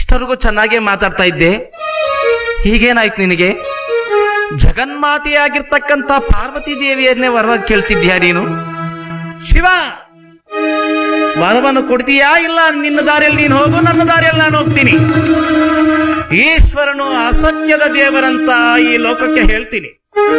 ಇಷ್ಟರಿಗೂ ಚೆನ್ನಾಗೇ ಮಾತಾಡ್ತಾ ಇದ್ದೆ ಹೀಗೇನಾಯ್ತು ನಿನಗೆ ಜಗನ್ಮಾತೆಯಾಗಿರ್ತಕ್ಕಂಥ ಪಾರ್ವತಿ ದೇವಿಯನ್ನೇ ವರವಾಗಿ ಕೇಳ್ತಿದ್ಯಾ ನೀನು ಶಿವ ವರವನ್ನು ಕೊಡ್ತೀಯಾ ಇಲ್ಲ ನಿನ್ನ ದಾರಿಯಲ್ಲಿ ನೀನು ಹೋಗು ನನ್ನ ದಾರಿಯಲ್ಲಿ ನಾನು ಹೋಗ್ತೀನಿ ಈಶ್ವರನು ಅಸತ್ಯದ ದೇವರಂತ ಈ ಲೋಕಕ್ಕೆ ಹೇಳ್ತೀನಿ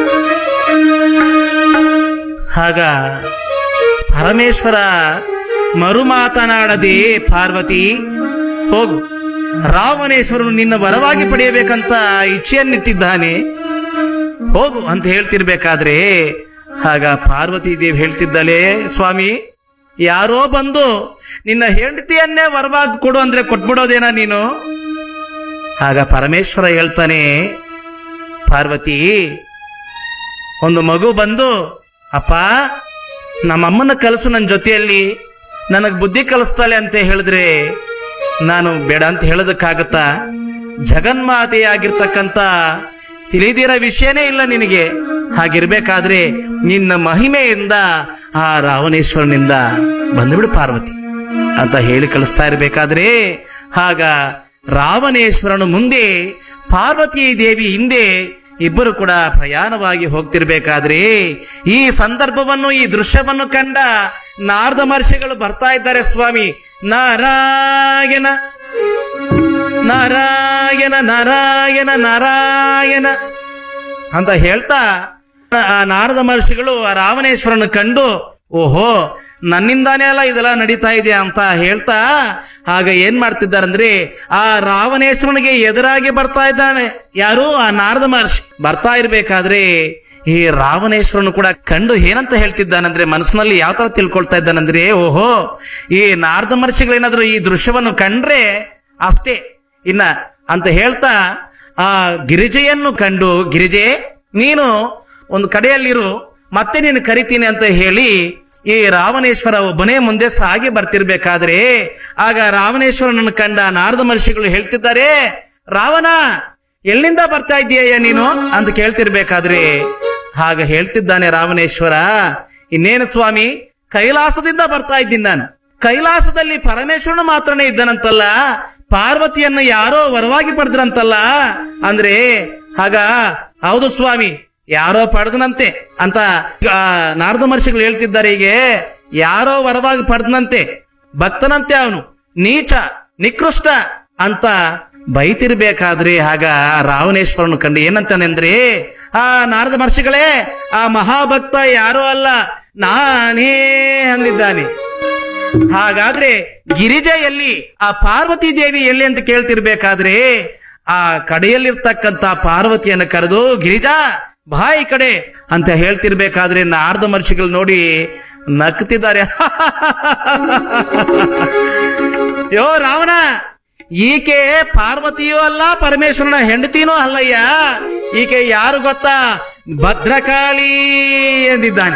ಆಗ ಪರಮೇಶ್ವರ ಮರು ಮಾತನಾಡದೆ ಪಾರ್ವತಿ ಹೋಗು ರಾವಣೇಶ್ವರನು ನಿನ್ನ ವರವಾಗಿ ಪಡೆಯಬೇಕಂತ ಇಚ್ಛೆಯನ್ನಿಟ್ಟಿದ್ದಾನೆ ಹೋಗು ಅಂತ ಹೇಳ್ತಿರ್ಬೇಕಾದ್ರೆ ಆಗ ಪಾರ್ವತಿ ದೇವಿ ಹೇಳ್ತಿದ್ದಲೇ ಸ್ವಾಮಿ ಯಾರೋ ಬಂದು ನಿನ್ನ ಹೆಂಡತಿಯನ್ನೇ ವರವಾಗಿ ಕೊಡು ಅಂದ್ರೆ ಕೊಟ್ಬಿಡೋದೇನಾ ನೀನು ಆಗ ಪರಮೇಶ್ವರ ಹೇಳ್ತಾನೆ ಪಾರ್ವತಿ ಒಂದು ಮಗು ಬಂದು ಅಪ್ಪ ನಮ್ಮಮ್ಮನ ಕಲಸು ನನ್ನ ಜೊತೆಯಲ್ಲಿ ನನಗೆ ಬುದ್ಧಿ ಕಲಿಸ್ತಾಳೆ ಅಂತ ಹೇಳಿದ್ರೆ ನಾನು ಬೇಡ ಅಂತ ಹೇಳೋದಕ್ಕಾಗತ್ತಾ ಜಗನ್ಮಾತೆಯಾಗಿರ್ತಕ್ಕಂಥ ತಿಳಿದಿರೋ ವಿಷಯನೇ ಇಲ್ಲ ನಿನಗೆ ಹಾಗಿರ್ಬೇಕಾದ್ರೆ ನಿನ್ನ ಮಹಿಮೆಯಿಂದ ಆ ರಾವಣೇಶ್ವರನಿಂದ ಬಂದುಬಿಡು ಪಾರ್ವತಿ ಅಂತ ಹೇಳಿ ಕಳಿಸ್ತಾ ಇರಬೇಕಾದ್ರೆ ಆಗ ರಾವಣೇಶ್ವರನು ಮುಂದೆ ಪಾರ್ವತಿ ದೇವಿ ಹಿಂದೆ ಇಬ್ಬರು ಕೂಡ ಪ್ರಯಾಣವಾಗಿ ಹೋಗ್ತಿರ್ಬೇಕಾದ್ರೆ ಈ ಸಂದರ್ಭವನ್ನು ಈ ದೃಶ್ಯವನ್ನು ಕಂಡ ನಾರದ ಮಹರ್ಷಿಗಳು ಬರ್ತಾ ಇದ್ದಾರೆ ಸ್ವಾಮಿ ನಾರಾಯಣ ನಾರಾಯಣ ನಾರಾಯಣ ನಾರಾಯಣ ಅಂತ ಹೇಳ್ತಾ ಆ ನಾರದ ಮಹರ್ಷಿಗಳು ಆ ರಾವಣೇಶ್ವರನ ಕಂಡು ಓಹೋ ನನ್ನಿಂದಾನೇ ಅಲ್ಲ ಇದೆಲ್ಲ ನಡೀತಾ ಇದೆ ಅಂತ ಹೇಳ್ತಾ ಆಗ ಏನ್ ಮಾಡ್ತಿದ್ದಾರಂದ್ರೆ ಆ ರಾವಣೇಶ್ವರನಿಗೆ ಎದುರಾಗಿ ಬರ್ತಾ ಇದ್ದಾನೆ ಯಾರು ಆ ನಾರದ ಮಹರ್ಷಿ ಬರ್ತಾ ಇರ್ಬೇಕಾದ್ರೆ ಈ ರಾವಣೇಶ್ವರನು ಕೂಡ ಕಂಡು ಏನಂತ ಹೇಳ್ತಿದ್ದಾನಂದ್ರೆ ಮನಸ್ಸಿನಲ್ಲಿ ಯಾವ ತರ ತಿಳ್ಕೊಳ್ತಾ ಇದ್ದಾನಂದ್ರೆ ಓಹೋ ಈ ನಾರದ ಮಹರ್ಷಿಗಳೇನಾದ್ರೂ ಈ ದೃಶ್ಯವನ್ನು ಕಂಡ್ರೆ ಅಷ್ಟೇ ಇನ್ನ ಅಂತ ಹೇಳ್ತಾ ಆ ಗಿರಿಜೆಯನ್ನು ಕಂಡು ಗಿರಿಜೆ ನೀನು ಒಂದು ಕಡೆಯಲ್ಲಿರು ಮತ್ತೆ ನೀನು ಕರಿತೀನಿ ಅಂತ ಹೇಳಿ ಈ ರಾವಣೇಶ್ವರ ಒಬ್ಬನೇ ಮುಂದೆ ಸಾಗಿ ಬರ್ತಿರ್ಬೇಕಾದ್ರೆ ಆಗ ರಾವಣೇಶ್ವರನನ್ನು ಕಂಡ ನಾರದ ಮಹರ್ಷಿಗಳು ಹೇಳ್ತಿದ್ದಾರೆ ರಾವಣ ಎಲ್ಲಿಂದ ಬರ್ತಾ ಇದೀಯ ನೀನು ಅಂತ ಕೇಳ್ತಿರ್ಬೇಕಾದ್ರೆ ಆಗ ಹೇಳ್ತಿದ್ದಾನೆ ರಾವಣೇಶ್ವರ ಇನ್ನೇನು ಸ್ವಾಮಿ ಕೈಲಾಸದಿಂದ ಬರ್ತಾ ಇದ್ದೀನಿ ನಾನು ಕೈಲಾಸದಲ್ಲಿ ಪರಮೇಶ್ವರನು ಮಾತ್ರನೇ ಇದ್ದನಂತಲ್ಲ ಪಾರ್ವತಿಯನ್ನ ಯಾರೋ ವರವಾಗಿ ಪಡೆದ್ರಂತಲ್ಲ ಅಂದ್ರೆ ಆಗ ಹೌದು ಸ್ವಾಮಿ ಯಾರೋ ಪಡೆದನಂತೆ ಅಂತ ಆ, ನಾರದ ಮಹರ್ಷಿಗಳು ಹೇಳ್ತಿದ್ದಾರೆ ಹೀಗೆ ಯಾರೋ ವರವಾಗಿ ಪಡೆದನಂತೆ ಭಕ್ತನಂತೆ ಅವನು ನೀಚ ನಿಕೃಷ್ಟ ಅಂತ ಬೈತಿರ್ಬೇಕಾದ್ರೆ ಆಗ ರಾವಣೇಶ್ವರನು ಕಂಡು ಏನಂತಾನೆಂದ್ರೆ ಆ ನಾರದ ಮಹರ್ಷಿಗಳೇ ಆ ಮಹಾಭಕ್ತ ಯಾರೋ ಅಲ್ಲ ನಾನೇ ಅಂದಿದ್ದಾನೆ ಹಾಗಾದ್ರೆ ಗಿರಿಜೆಯಲ್ಲಿ ಆ ಪಾರ್ವತಿ ದೇವಿ ಎಲ್ಲಿ ಅಂತ ಕೇಳ್ತಿರ್ಬೇಕಾದ್ರೆ ಆ ಕಡೆಯಲ್ಲಿರ್ತಕ್ಕಂತ ಪಾರ್ವತಿಯನ್ನು ಕರೆದು ಗಿರಿಜಾ ಬಾ ಈ ಕಡೆ ಅಂತ ಹೇಳ್ತಿರ್ಬೇಕಾದ್ರೆ ನಾರದ ಮಹರ್ಷಿಗಳು ನೋಡಿ ನಗ್ತಿದ್ದಾರೆ ಯೋ ರಾವಣ ಈಕೆ ಪಾರ್ವತಿಯೂ ಅಲ್ಲ ಪರಮೇಶ್ವರನ ಹೆಂಡತಿನೂ ಅಲ್ಲಯ್ಯ ಈಕೆ ಯಾರು ಗೊತ್ತಾ ಭದ್ರಕಾಳಿ ಎಂದಿದ್ದಾನೆ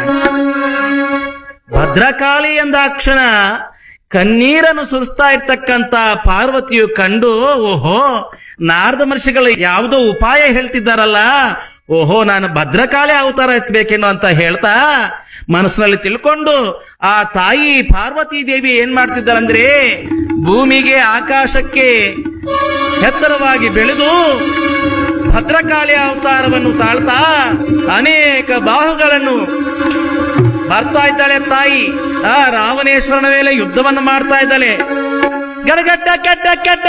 ಭದ್ರಕಾಳಿ ಎಂದಾಕ್ಷಣ ಕಣ್ಣೀರನ್ನು ಸುರಿಸ್ತಾ ಇರ್ತಕ್ಕಂತ ಪಾರ್ವತಿಯು ಕಂಡು ಓಹೋ ನಾರದ ಮಹರ್ಷಿಗಳು ಯಾವುದೋ ಉಪಾಯ ಹೇಳ್ತಿದ್ದಾರಲ್ಲ ಓಹೋ ನಾನು ಭದ್ರಕಾಳಿ ಅವತಾರ ಎತ್ತಬೇಕೇನೋ ಅಂತ ಹೇಳ್ತಾ ಮನಸ್ಸಿನಲ್ಲಿ ತಿಳ್ಕೊಂಡು ಆ ತಾಯಿ ಪಾರ್ವತಿ ದೇವಿ ಏನ್ ಮಾಡ್ತಿದ್ದಾರಂದ್ರೆ ಭೂಮಿಗೆ ಆಕಾಶಕ್ಕೆ ಎತ್ತರವಾಗಿ ಬೆಳೆದು ಭದ್ರಕಾಳಿ ಅವತಾರವನ್ನು ತಾಳ್ತಾ ಅನೇಕ ಬಾಹುಗಳನ್ನು ಬರ್ತಾ ಇದ್ದಾಳೆ ತಾಯಿ ಆ ರಾವಣೇಶ್ವರನ ಮೇಲೆ ಯುದ್ಧವನ್ನು ಮಾಡ್ತಾ ಇದ್ದಾಳೆ ಗಡಗಡ್ಡ ಕೆಟ್ಟ ಕೆಟ್ಟ